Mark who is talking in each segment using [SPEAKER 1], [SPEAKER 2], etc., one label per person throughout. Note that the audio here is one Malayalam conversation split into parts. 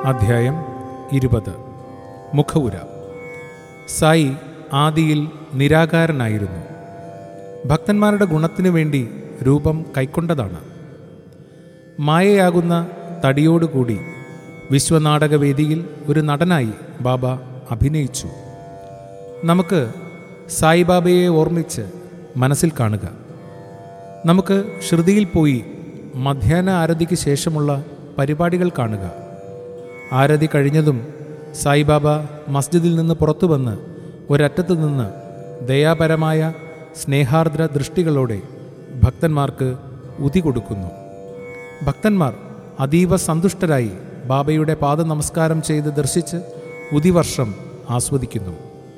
[SPEAKER 1] അധ്യായം ഇരുപത് മുഖവുര സായി ആദിയിൽ നിരാകാരനായിരുന്നു ഭക്തന്മാരുടെ ഗുണത്തിനു വേണ്ടി രൂപം കൈക്കൊണ്ടതാണ് മായയാകുന്ന തടിയോടുകൂടി വിശ്വനാടകവേദിയിൽ ഒരു നടനായി ബാബ അഭിനയിച്ചു നമുക്ക് സായിബാബയെ ഓർമ്മിച്ച് മനസ്സിൽ കാണുക നമുക്ക് ശ്രുതിയിൽ പോയി മധ്യാഹ്ന ആരതിക്ക് ശേഷമുള്ള പരിപാടികൾ കാണുക ആരതി കഴിഞ്ഞതും സായിബാബ മസ്ജിദിൽ നിന്ന് പുറത്തു വന്ന് ഒരറ്റത്തു നിന്ന് ദയാപരമായ സ്നേഹാർദ്ര ദൃഷ്ടികളോടെ ഭക്തന്മാർക്ക് ഉതി കൊടുക്കുന്നു ഭക്തന്മാർ അതീവ സന്തുഷ്ടരായി ബാബയുടെ പാദ നമസ്കാരം ചെയ്ത് ദർശിച്ച് ഉതിവർഷം ആസ്വദിക്കുന്നു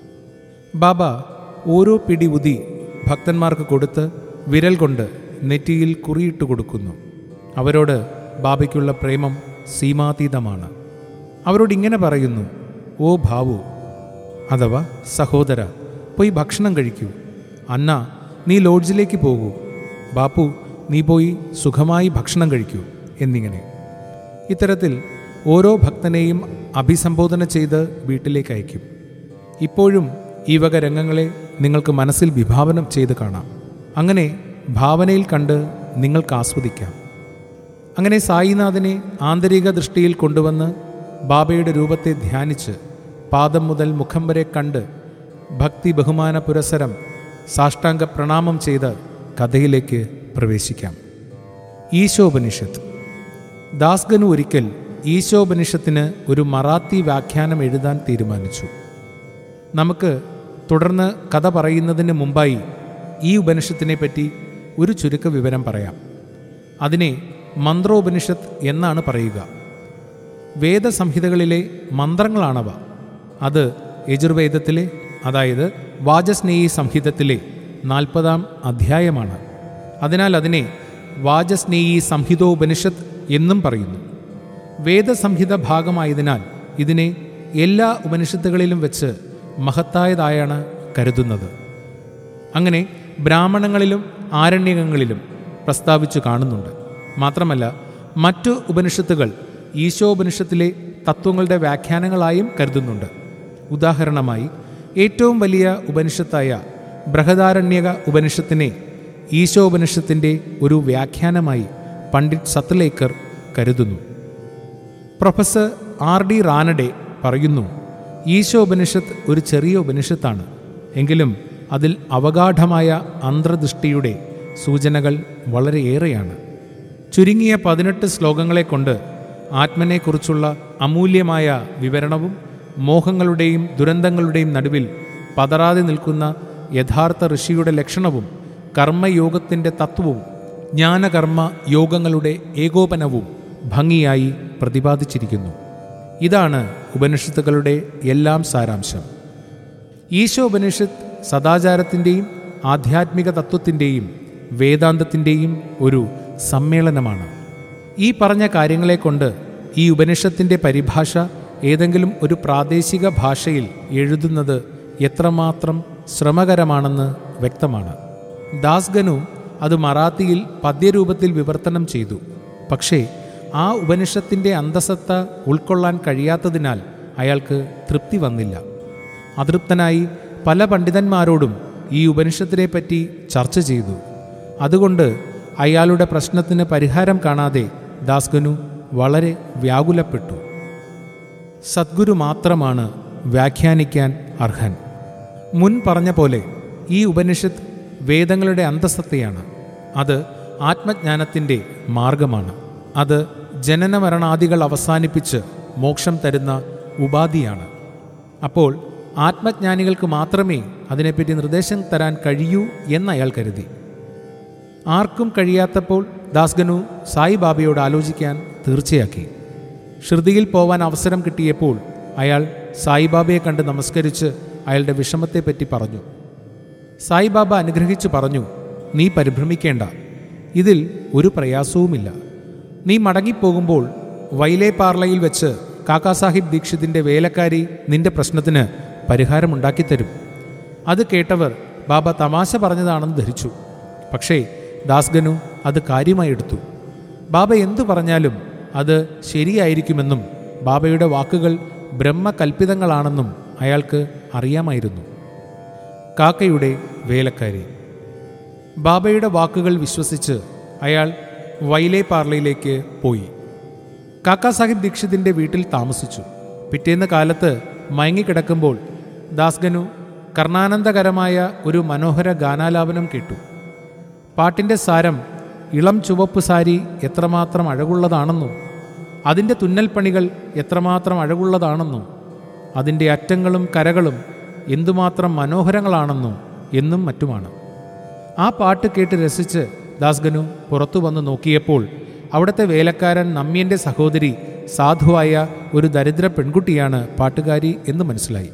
[SPEAKER 1] ബാബ ഓരോ പിടി ഉതി ഭക്തന്മാർക്ക് കൊടുത്ത് വിരൽ കൊണ്ട് നെറ്റിയിൽ കുറിയിട്ട് കൊടുക്കുന്നു അവരോട് ബാബയ്ക്കുള്ള പ്രേമം സീമാതീതമാണ് അവരോട് ഇങ്ങനെ പറയുന്നു ഓ ഭാവു അഥവാ സഹോദര പോയി ഭക്ഷണം കഴിക്കൂ അന്ന നീ ലോഡ്ജിലേക്ക് പോകൂ ബാപ്പു നീ പോയി സുഖമായി ഭക്ഷണം കഴിക്കൂ എന്നിങ്ങനെ ഇത്തരത്തിൽ ഓരോ ഭക്തനെയും അഭിസംബോധന ചെയ്ത് വീട്ടിലേക്ക് അയക്കും ഇപ്പോഴും ഈ വക രംഗങ്ങളെ നിങ്ങൾക്ക് മനസ്സിൽ വിഭാവനം ചെയ്ത് കാണാം അങ്ങനെ ഭാവനയിൽ കണ്ട് നിങ്ങൾക്ക് ആസ്വദിക്കാം അങ്ങനെ സായിനാഥനെ ആന്തരിക ദൃഷ്ടിയിൽ കൊണ്ടുവന്ന് ബാബയുടെ രൂപത്തെ ധ്യാനിച്ച് പാദം മുതൽ മുഖം വരെ കണ്ട് ഭക്തി ബഹുമാന പുരസരം സാഷ്ടാംഗ പ്രണാമം ചെയ്ത് കഥയിലേക്ക് പ്രവേശിക്കാം ഈശോപനിഷത്ത് ദാസ്ഗനു ഒരിക്കൽ ഈശോപനിഷത്തിന് ഒരു മറാത്തി വ്യാഖ്യാനം എഴുതാൻ തീരുമാനിച്ചു നമുക്ക് തുടർന്ന് കഥ പറയുന്നതിന് മുമ്പായി ഈ ഉപനിഷത്തിനെ പറ്റി ഒരു ചുരുക്ക വിവരം പറയാം അതിനെ മന്ത്രോപനിഷത്ത് എന്നാണ് പറയുക വേദസംഹിതകളിലെ മന്ത്രങ്ങളാണവ അത് യജുർവേദത്തിലെ അതായത് വാചസ്നേഹി സംഹിതത്തിലെ നാൽപ്പതാം അധ്യായമാണ് അതിനാൽ അതിനെ വാചസ്നേഹി സംഹിതോപനിഷത്ത് എന്നും പറയുന്നു വേദസംഹിത ഭാഗമായതിനാൽ ഇതിനെ എല്ലാ ഉപനിഷത്തുകളിലും വെച്ച് മഹത്തായതായാണ് കരുതുന്നത് അങ്ങനെ ബ്രാഹ്മണങ്ങളിലും ആരണ്യകങ്ങളിലും പ്രസ്താവിച്ചു കാണുന്നുണ്ട് മാത്രമല്ല മറ്റു ഉപനിഷത്തുകൾ ഈശോപനിഷത്തിലെ തത്വങ്ങളുടെ വ്യാഖ്യാനങ്ങളായും കരുതുന്നുണ്ട് ഉദാഹരണമായി ഏറ്റവും വലിയ ഉപനിഷത്തായ ബൃഹദാരണ്യക ഉപനിഷത്തിനെ ഈശോപനിഷത്തിൻ്റെ ഒരു വ്യാഖ്യാനമായി പണ്ഡിറ്റ് സത്ലേക്കർ കരുതുന്നു പ്രൊഫസർ ആർ ഡി റാനഡെ പറയുന്നു ഈശോപനിഷത്ത് ഒരു ചെറിയ ഉപനിഷത്താണ് എങ്കിലും അതിൽ അവഗാഠമായ അന്തർദൃഷ്ടിയുടെ സൂചനകൾ വളരെയേറെയാണ് ചുരുങ്ങിയ പതിനെട്ട് ശ്ലോകങ്ങളെ കൊണ്ട് ആത്മനെക്കുറിച്ചുള്ള അമൂല്യമായ വിവരണവും മോഹങ്ങളുടെയും ദുരന്തങ്ങളുടെയും നടുവിൽ പതറാതെ നിൽക്കുന്ന യഥാർത്ഥ ഋഷിയുടെ ലക്ഷണവും കർമ്മയോഗത്തിൻ്റെ തത്വവും ജ്ഞാനകർമ്മ യോഗങ്ങളുടെ ഏകോപനവും ഭംഗിയായി പ്രതിപാദിച്ചിരിക്കുന്നു ഇതാണ് ഉപനിഷത്തുകളുടെ എല്ലാം സാരാംശം ഈശോപനിഷത്ത് സദാചാരത്തിൻ്റെയും ആധ്യാത്മിക തത്വത്തിൻ്റെയും വേദാന്തത്തിൻ്റെയും ഒരു സമ്മേളനമാണ് ഈ പറഞ്ഞ കാര്യങ്ങളെ കൊണ്ട് ഈ ഉപനിഷത്തിൻ്റെ പരിഭാഷ ഏതെങ്കിലും ഒരു പ്രാദേശിക ഭാഷയിൽ എഴുതുന്നത് എത്രമാത്രം ശ്രമകരമാണെന്ന് വ്യക്തമാണ് ദാസ്ഗനു അത് മറാത്തിയിൽ പദ്യരൂപത്തിൽ വിവർത്തനം ചെയ്തു പക്ഷേ ആ ഉപനിഷത്തിൻ്റെ അന്തസത്ത ഉൾക്കൊള്ളാൻ കഴിയാത്തതിനാൽ അയാൾക്ക് തൃപ്തി വന്നില്ല അതൃപ്തനായി പല പണ്ഡിതന്മാരോടും ഈ ഉപനിഷത്തിനെ പറ്റി ചർച്ച ചെയ്തു അതുകൊണ്ട് അയാളുടെ പ്രശ്നത്തിന് പരിഹാരം കാണാതെ ദാസ്ഗനു വളരെ വ്യാകുലപ്പെട്ടു സദ്ഗുരു മാത്രമാണ് വ്യാഖ്യാനിക്കാൻ അർഹൻ മുൻ പറഞ്ഞ പോലെ ഈ ഉപനിഷത്ത് വേദങ്ങളുടെ അന്തസ്സത്തെയാണ് അത് ആത്മജ്ഞാനത്തിൻ്റെ മാർഗമാണ് അത് ജനനമരണാദികൾ അവസാനിപ്പിച്ച് മോക്ഷം തരുന്ന ഉപാധിയാണ് അപ്പോൾ ആത്മജ്ഞാനികൾക്ക് മാത്രമേ അതിനെപ്പറ്റി നിർദ്ദേശം തരാൻ കഴിയൂ എന്ന് അയാൾ കരുതി ആർക്കും കഴിയാത്തപ്പോൾ ദാസ്ഗനു സായിബാബയോട് ആലോചിക്കാൻ തീർച്ചയാക്കി ശ്രുതിയിൽ പോവാൻ അവസരം കിട്ടിയപ്പോൾ അയാൾ സായിബാബയെ കണ്ട് നമസ്കരിച്ച് അയാളുടെ വിഷമത്തെപ്പറ്റി പറഞ്ഞു സായിബാബ അനുഗ്രഹിച്ചു പറഞ്ഞു നീ പരിഭ്രമിക്കേണ്ട ഇതിൽ ഒരു പ്രയാസവുമില്ല നീ മടങ്ങിപ്പോകുമ്പോൾ വൈലേ പാർലയിൽ വെച്ച് കാക്കാസാഹിബ് ദീക്ഷിതിൻ്റെ വേലക്കാരി നിന്റെ പ്രശ്നത്തിന് പരിഹാരമുണ്ടാക്കിത്തരും അത് കേട്ടവർ ബാബ തമാശ പറഞ്ഞതാണെന്ന് ധരിച്ചു പക്ഷേ ദാസ്ഗനു അത് കാര്യമായി എടുത്തു ബാബ എന്തു പറഞ്ഞാലും അത് ശരിയായിരിക്കുമെന്നും ബാബയുടെ വാക്കുകൾ ബ്രഹ്മകൽപ്പിതങ്ങളാണെന്നും അയാൾക്ക് അറിയാമായിരുന്നു കാക്കയുടെ വേലക്കാരി ബാബയുടെ വാക്കുകൾ വിശ്വസിച്ച് അയാൾ വൈലേ പാർലയിലേക്ക് പോയി കാക്കാ സാഹിബ് ദീക്ഷിതിൻ്റെ വീട്ടിൽ താമസിച്ചു പിറ്റേന്ന് കാലത്ത് മയങ്ങിക്കിടക്കുമ്പോൾ ദാസ്ഗനു കർണാനന്ദകരമായ ഒരു മനോഹര ഗാനാലാപനം കേട്ടു പാട്ടിൻ്റെ സാരം ഇളം ചുവപ്പ് സാരി എത്രമാത്രം അഴകുള്ളതാണെന്നും അതിൻ്റെ തുന്നൽപ്പണികൾ എത്രമാത്രം അഴകുള്ളതാണെന്നും അതിൻ്റെ അറ്റങ്ങളും കരകളും എന്തുമാത്രം മനോഹരങ്ങളാണെന്നും എന്നും മറ്റുമാണ് ആ പാട്ട് കേട്ട് രസിച്ച് ദാസ്ഗനു പുറത്തു വന്ന് നോക്കിയപ്പോൾ അവിടുത്തെ വേലക്കാരൻ നമ്മിയൻ്റെ സഹോദരി സാധുവായ ഒരു ദരിദ്ര പെൺകുട്ടിയാണ് പാട്ടുകാരി എന്ന് മനസ്സിലായി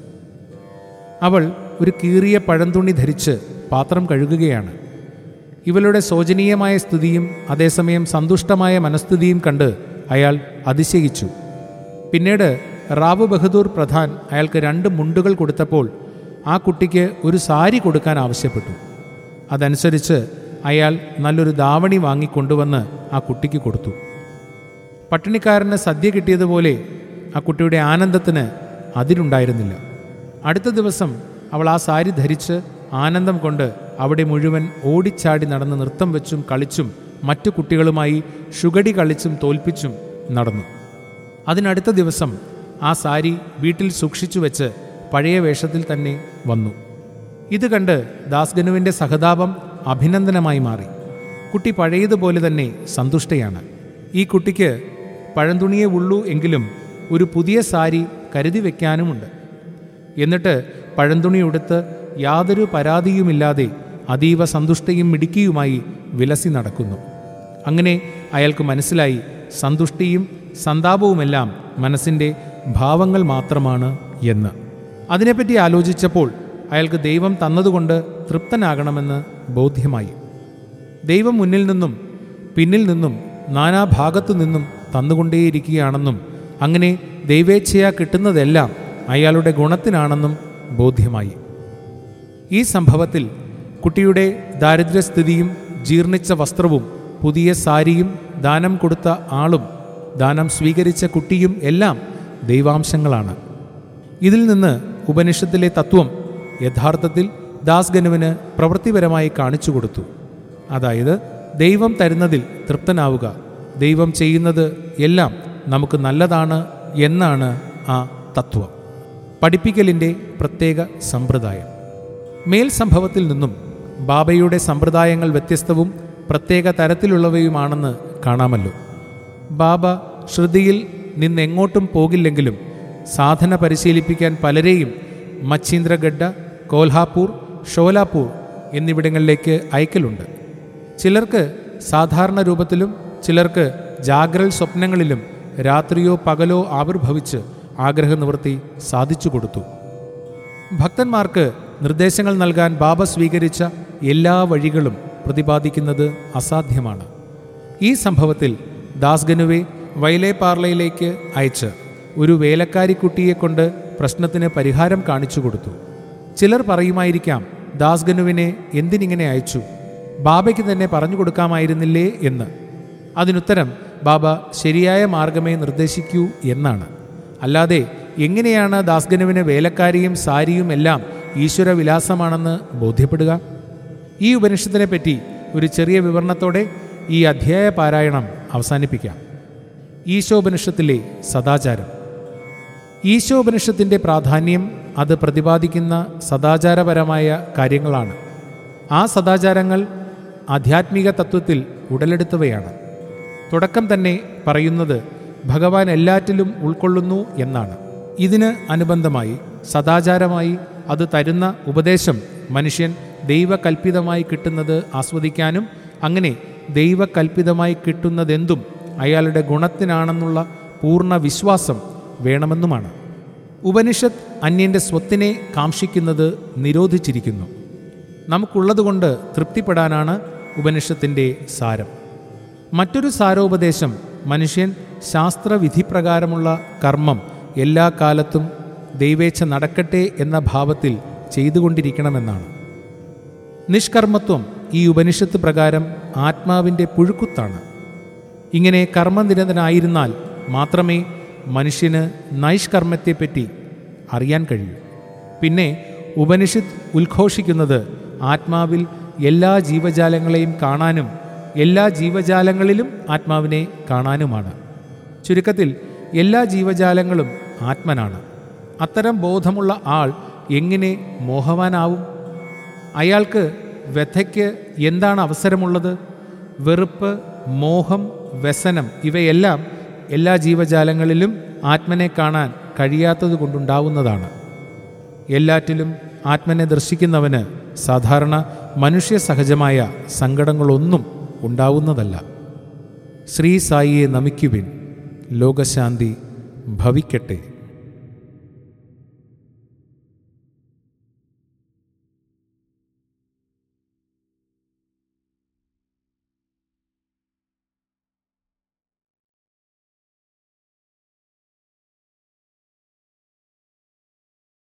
[SPEAKER 1] അവൾ ഒരു കീറിയ പഴന്തുണി ധരിച്ച് പാത്രം കഴുകുകയാണ് ഇവളുടെ ശോചനീയമായ സ്ഥിതിയും അതേസമയം സന്തുഷ്ടമായ മനസ്ഥിതിയും കണ്ട് അയാൾ അതിശയിച്ചു പിന്നീട് റാവു ബഹദൂർ പ്രധാൻ അയാൾക്ക് രണ്ട് മുണ്ടുകൾ കൊടുത്തപ്പോൾ ആ കുട്ടിക്ക് ഒരു സാരി കൊടുക്കാൻ ആവശ്യപ്പെട്ടു അതനുസരിച്ച് അയാൾ നല്ലൊരു ദാവണി വാങ്ങിക്കൊണ്ടുവന്ന് ആ കുട്ടിക്ക് കൊടുത്തു പട്ടിണിക്കാരന് സദ്യ കിട്ടിയതുപോലെ ആ കുട്ടിയുടെ ആനന്ദത്തിന് അതിരുണ്ടായിരുന്നില്ല അടുത്ത ദിവസം അവൾ ആ സാരി ധരിച്ച് ആനന്ദം കൊണ്ട് അവിടെ മുഴുവൻ ഓടിച്ചാടി നടന്ന് നൃത്തം വെച്ചും കളിച്ചും മറ്റു കുട്ടികളുമായി ഷുഗടി കളിച്ചും തോൽപ്പിച്ചും നടന്നു അതിനടുത്ത ദിവസം ആ സാരി വീട്ടിൽ സൂക്ഷിച്ചു വെച്ച് പഴയ വേഷത്തിൽ തന്നെ വന്നു ഇത് കണ്ട് ദാസ്ഗനുവിൻ്റെ സഹതാപം അഭിനന്ദനമായി മാറി കുട്ടി പഴയതുപോലെ തന്നെ സന്തുഷ്ടയാണ് ഈ കുട്ടിക്ക് പഴന്തുണിയേ ഉള്ളൂ എങ്കിലും ഒരു പുതിയ സാരി കരുതി വയ്ക്കാനുമുണ്ട് എന്നിട്ട് പഴന്തുണി ഉടുത്ത് യാതൊരു പരാതിയുമില്ലാതെ അതീവ സന്തുഷ്ടയും മിടുക്കിയുമായി വിലസി നടക്കുന്നു അങ്ങനെ അയാൾക്ക് മനസ്സിലായി സന്തുഷ്ടിയും സന്താപവുമെല്ലാം മനസ്സിൻ്റെ ഭാവങ്ങൾ മാത്രമാണ് എന്ന് അതിനെപ്പറ്റി ആലോചിച്ചപ്പോൾ അയാൾക്ക് ദൈവം തന്നതുകൊണ്ട് തൃപ്തനാകണമെന്ന് ബോധ്യമായി ദൈവം മുന്നിൽ നിന്നും പിന്നിൽ നിന്നും നാനാഭാഗത്തു നിന്നും തന്നുകൊണ്ടേയിരിക്കുകയാണെന്നും അങ്ങനെ ദൈവേച്ഛയാ കിട്ടുന്നതെല്ലാം അയാളുടെ ഗുണത്തിനാണെന്നും ബോധ്യമായി ഈ സംഭവത്തിൽ കുട്ടിയുടെ ദാരിദ്ര്യസ്ഥിതിയും ജീർണിച്ച വസ്ത്രവും പുതിയ സാരിയും ദാനം കൊടുത്ത ആളും ദാനം സ്വീകരിച്ച കുട്ടിയും എല്ലാം ദൈവാംശങ്ങളാണ് ഇതിൽ നിന്ന് ഉപനിഷത്തിലെ തത്വം യഥാർത്ഥത്തിൽ ദാസ്ഗനുവിന് പ്രവൃത്തിപരമായി കാണിച്ചു കൊടുത്തു അതായത് ദൈവം തരുന്നതിൽ തൃപ്തനാവുക ദൈവം ചെയ്യുന്നത് എല്ലാം നമുക്ക് നല്ലതാണ് എന്നാണ് ആ തത്വം പഠിപ്പിക്കലിൻ്റെ പ്രത്യേക സമ്പ്രദായം മേൽ സംഭവത്തിൽ നിന്നും ബാബയുടെ സമ്പ്രദായങ്ങൾ വ്യത്യസ്തവും പ്രത്യേക തരത്തിലുള്ളവയുമാണെന്ന് കാണാമല്ലോ ബാബ ശ്രുതിയിൽ നിന്നെങ്ങോട്ടും പോകില്ലെങ്കിലും സാധന പരിശീലിപ്പിക്കാൻ പലരെയും മച്ചീന്ദ്രഗഡ്ഡ കോൽഹാപൂർ ഷോലാപൂർ എന്നിവിടങ്ങളിലേക്ക് അയക്കലുണ്ട് ചിലർക്ക് സാധാരണ രൂപത്തിലും ചിലർക്ക് ജാഗ്രൽ സ്വപ്നങ്ങളിലും രാത്രിയോ പകലോ ആവിർഭവിച്ച് ആഗ്രഹനിവൃത്തി സാധിച്ചു കൊടുത്തു ഭക്തന്മാർക്ക് നിർദ്ദേശങ്ങൾ നൽകാൻ ബാബ സ്വീകരിച്ച എല്ലാ വഴികളും പ്രതിപാദിക്കുന്നത് അസാധ്യമാണ് ഈ സംഭവത്തിൽ ദാസ്ഗനുവെ വൈലേ പാർലയിലേക്ക് അയച്ച് ഒരു വേലക്കാരിക്കുട്ടിയെ കൊണ്ട് പ്രശ്നത്തിന് പരിഹാരം കാണിച്ചു കൊടുത്തു ചിലർ പറയുമായിരിക്കാം ദാസ്ഗനുവിനെ എന്തിനിങ്ങനെ അയച്ചു ബാബയ്ക്ക് തന്നെ പറഞ്ഞു കൊടുക്കാമായിരുന്നില്ലേ എന്ന് അതിനുത്തരം ബാബ ശരിയായ മാർഗമേ നിർദ്ദേശിക്കൂ എന്നാണ് അല്ലാതെ എങ്ങനെയാണ് ദാസ്ഗനുവിന് വേലക്കാരിയും സാരിയും എല്ലാം ഈശ്വര വിലാസമാണെന്ന് ബോധ്യപ്പെടുക ഈ ഉപനിഷത്തിനെ പറ്റി ഒരു ചെറിയ വിവരണത്തോടെ ഈ അധ്യായ പാരായണം അവസാനിപ്പിക്കാം ഈശോപനിഷത്തിലെ സദാചാരം ഈശോപനിഷത്തിൻ്റെ പ്രാധാന്യം അത് പ്രതിപാദിക്കുന്ന സദാചാരപരമായ കാര്യങ്ങളാണ് ആ സദാചാരങ്ങൾ ആധ്യാത്മിക തത്വത്തിൽ ഉടലെടുത്തവയാണ് തുടക്കം തന്നെ പറയുന്നത് ഭഗവാൻ എല്ലാറ്റിലും ഉൾക്കൊള്ളുന്നു എന്നാണ് ഇതിന് അനുബന്ധമായി സദാചാരമായി അത് തരുന്ന ഉപദേശം മനുഷ്യൻ ദൈവകൽപ്പിതമായി കിട്ടുന്നത് ആസ്വദിക്കാനും അങ്ങനെ ദൈവകൽപ്പിതമായി കിട്ടുന്നതെന്തും അയാളുടെ ഗുണത്തിനാണെന്നുള്ള പൂർണ്ണ വിശ്വാസം വേണമെന്നുമാണ് ഉപനിഷത്ത് അന്യൻ്റെ സ്വത്തിനെ കാംക്ഷിക്കുന്നത് നിരോധിച്ചിരിക്കുന്നു നമുക്കുള്ളതുകൊണ്ട് തൃപ്തിപ്പെടാനാണ് ഉപനിഷത്തിൻ്റെ സാരം മറ്റൊരു സാരോപദേശം മനുഷ്യൻ ശാസ്ത്രവിധിപ്രകാരമുള്ള കർമ്മം എല്ലാ കാലത്തും ദൈവേച്ഛ നടക്കട്ടെ എന്ന ഭാവത്തിൽ ചെയ്തുകൊണ്ടിരിക്കണമെന്നാണ് നിഷ്കർമ്മത്വം ഈ ഉപനിഷത്ത് പ്രകാരം ആത്മാവിൻ്റെ പുഴുക്കുത്താണ് ഇങ്ങനെ കർമ്മനിരതനായിരുന്നാൽ മാത്രമേ മനുഷ്യന് നൈഷ്കർമ്മത്തെപ്പറ്റി അറിയാൻ കഴിയൂ പിന്നെ ഉപനിഷത്ത് ഉദ്ഘോഷിക്കുന്നത് ആത്മാവിൽ എല്ലാ ജീവജാലങ്ങളെയും കാണാനും എല്ലാ ജീവജാലങ്ങളിലും ആത്മാവിനെ കാണാനുമാണ് ചുരുക്കത്തിൽ എല്ലാ ജീവജാലങ്ങളും ആത്മനാണ് അത്തരം ബോധമുള്ള ആൾ എങ്ങനെ മോഹവാനാവും അയാൾക്ക് വ്യഥയ്ക്ക് എന്താണ് അവസരമുള്ളത് വെറുപ്പ് മോഹം വ്യസനം ഇവയെല്ലാം എല്ലാ ജീവജാലങ്ങളിലും ആത്മനെ കാണാൻ കഴിയാത്തത് കൊണ്ടുണ്ടാവുന്നതാണ് എല്ലാറ്റിലും ആത്മനെ ദർശിക്കുന്നവന് സാധാരണ മനുഷ്യ സഹജമായ സങ്കടങ്ങളൊന്നും ഉണ്ടാവുന്നതല്ല ശ്രീ സായിയെ നമിക്കുവിൻ ലോകശാന്തി ഭവിക്കട്ടെ